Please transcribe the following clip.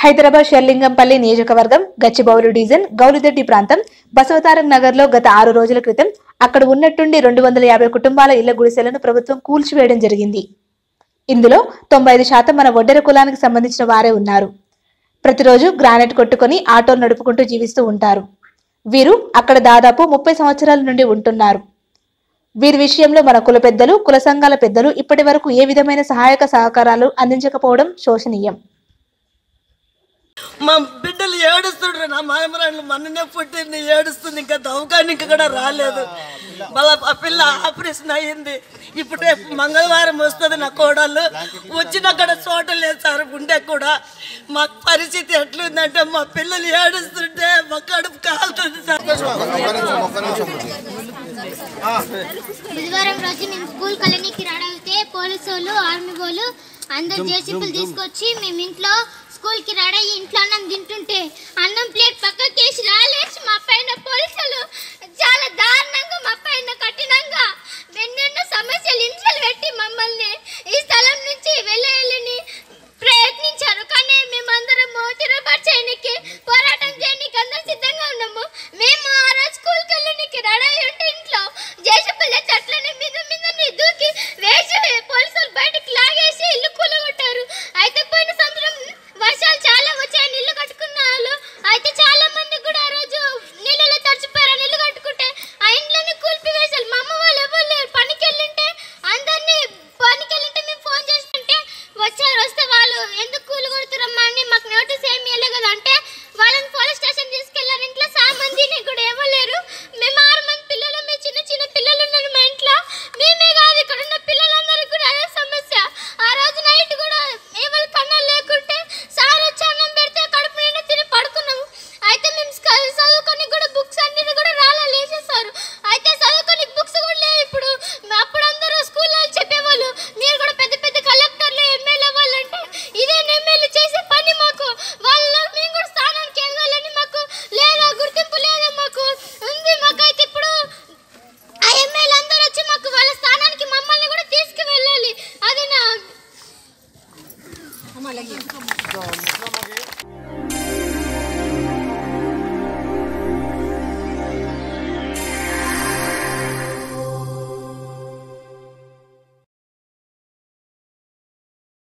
హైదరాబాద్ షెర్లింగంపల్లి నియోజకవర్గం గచ్చిబౌలి డివిజన్ గౌలిదొడ్డి ప్రాంతం బసవతారం నగర్లో గత ఆరు రోజుల క్రితం అక్కడ ఉన్నట్టుండి రెండు వందల యాభై కుటుంబాల ఇళ్ల గుడిసెలను ప్రభుత్వం కూల్చివేయడం జరిగింది ఇందులో తొంభై ఐదు శాతం మన ఒడ్డెర కులానికి సంబంధించిన వారే ఉన్నారు ప్రతిరోజు గ్రానైట్ కొట్టుకొని ఆటోలు నడుపుకుంటూ జీవిస్తూ ఉంటారు వీరు అక్కడ దాదాపు ముప్పై సంవత్సరాల నుండి ఉంటున్నారు వీరి విషయంలో మన కుల పెద్దలు కుల సంఘాల పెద్దలు ఇప్పటి వరకు ఏ విధమైన సహాయక సహకారాలు అందించకపోవడం శోచనీయం మా బిడ్డలు ఏడుస్తుండ్రు నా మాయమరాళ్ళు మొన్ననే పుట్టింది ఏడుస్తుంది ఇంకా దవకానికి కూడా రాలేదు మళ్ళా ఆ పిల్ల ఆపరేషన్ అయ్యింది ఇప్పుడు రేపు మంగళవారం వస్తుంది నా కోడళ్ళు వచ్చిన అక్కడ చోట లేదు సార్ ఉండే కూడా మా పరిస్థితి ఎట్లుందంటే మా పిల్లలు ఏడుస్తుంటే మా కడుపు కాలుతుంది సార్ బుధవారం రోజు మేము స్కూల్ కాలనీకి రాడైతే పోలీసు వాళ్ళు ఆర్మీ వాళ్ళు అందరు జేసీపీలు తీసుకొచ్చి మేము ఇంట్లో స్కూల్కి రెడీ అయ్యి ఇంట్లో అన్నం తింటుంటే అన్నం ప్లేట్ పక్కకేసి రాలేసి మా పైన పోలీసులు చాలా దారుణంగా మా పైన కఠినంగా ఎన్నెన్నో సమస్యలు ఇంట్లో పెట్టి మమ్మల్ని ఈ స్థలం నుంచి వెళ్ళేయాలని ప్రయత్నించారు కానీ మేమందరం తిరగపరచేయడానికి పోరాటం చేయడానికి అందరం సిద్ధంగా ఉన్నాము మేము ఆ రోజు స్కూల్కి వెళ్ళడానికి రెడీ అయి ఉంటే ఇంట్లో జేసీపీల చెట్లని మీద మీద దూకి వేసి పోలీసులు బయటకు లాగేసి ఇల్లు కూలగొట్టారు అయితే పోయిన సంవత్సరం వర్షాలు చాలా వచ్చాయని ఇల్లు కట్టుకున్న వాళ్ళు అయితే చాలా మంది కూడా ఆ రోజు నీళ్ళలో తడిచిపోయారని ఇల్లు కట్టుకుంటే ఆ ఇంట్లోనే కూల్పివేశారు మా అమ్మ వాళ్ళు ఎవరు లేరు పనికి వెళ్ళింటే అందరినీ పనికి వెళ్ళింటే మేము ఫోన్ చేస్తుంటే వచ్చారు వస్తే వాళ్ళు ఎందుకు కూలి కొడుతురమ్మా అని మాకు నోటీస్ ఏమి ఇవ్వలేదు కదా అంటే వాళ్ళని పోలీస్ స్టేషన్ తీసుకెళ్లారు ఇంట్లో సా మందిని కూడా ఇవ్వలేరు మేము ఆరు మంది పిల్లలు మీ చిన్న చిన్న పిల్లలు ఉన్నారు మా ఇంట్లో మేమే కాదు ఇక్కడ ఉన్న పిల్లలందరికీ కూడా అదే సమస్య ఆ రోజు నైట్ కూడా ఎవరి కన్నాలు లేకుంటే సార్ వచ్చి అన్నం పెడితే కడుపు నిండా తిని పడుకున్నాము అయితే మేము స్క- చదువుకొని కూడా బుక్స్ అన్ని కూడా రాలా లేచేస్తారు అయితే చదువుకొని బుక్స్ కూడా లేవు ఇప్పుడు అప్పుడు అందరూ స్కూల్లో చెప్పేవాళ్ళు మీరు కూడా పెద్ద పెద్ద కలెక్టర్లు ఎమ్మెల్యే వాళ్ళు అంటే ఇదే ఎమ్మెల్యే చేసే పని మాకు వాళ్ళలో మేము కూడా స్థానానికి ఎదగాలని మాకు లేదా గుర్తింపు లేదా మాకు ఉంది మాకైతే ఇప్పుడు ఆ ఎమ్మెల్యే అందరూ వచ్చి మాకు వాళ్ళ స్థానానికి మమ్మల్ని కూడా తీసుకువెళ్ళాలి అది నా